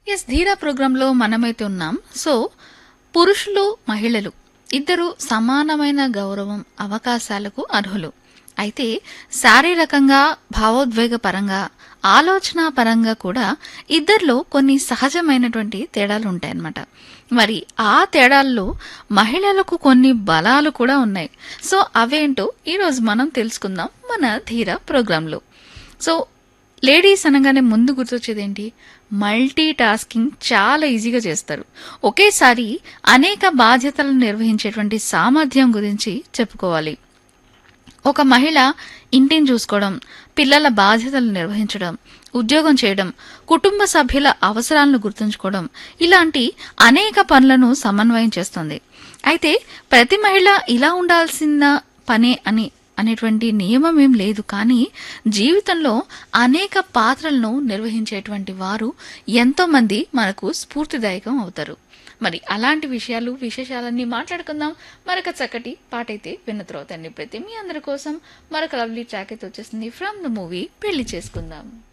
yes ధీరా ప్రోగ్రాంలో మనమైతే ఉన్నాం సో పురుషులు మహిళలు ఇద్దరు సమానమైన గౌరవం అవకాశాలకు అర్హులు అయితే శారీరకంగా భావోద్వేగ పరంగా ఆలోచన పరంగా కూడా ఇద్దరిలో కొన్ని సహజమైనటువంటి తేడాలు ఉంటాయన్నమాట మరి ఆ తేడాల్లో మహిళలకు కొన్ని బలాలు కూడా ఉన్నాయి సో అవేంటో ఈరోజు మనం తెలుసుకుందాం మన ధీర ప్రోగ్రాంలో సో లేడీస్ అనగానే ముందు గుర్తొచ్చేది ఏంటి మల్టీ టాస్కింగ్ చాలా ఈజీగా చేస్తారు ఒకేసారి అనేక బాధ్యతలను నిర్వహించేటువంటి సామర్థ్యం గురించి చెప్పుకోవాలి ఒక మహిళ ఇంటిని చూసుకోవడం పిల్లల బాధ్యతలు నిర్వహించడం ఉద్యోగం చేయడం కుటుంబ సభ్యుల అవసరాలను గుర్తుంచుకోవడం ఇలాంటి అనేక పనులను సమన్వయం చేస్తుంది అయితే ప్రతి మహిళ ఇలా ఉండాల్సిన పనే అని అనేటువంటి నియమం ఏం లేదు కానీ జీవితంలో అనేక పాత్రలను నిర్వహించేటువంటి వారు ఎంతో మంది మనకు స్ఫూర్తిదాయకం అవుతారు మరి అలాంటి విషయాలు విశేషాలన్నీ మాట్లాడుకుందాం మరొక చక్కటి పాట అయితే విన్న తర్వాత ప్రతి మీ అందరి కోసం మరొక లవ్లీ ట్రాక్ అయితే వచ్చేసింది ఫ్రమ్ ద మూవీ పెళ్లి చేసుకుందాం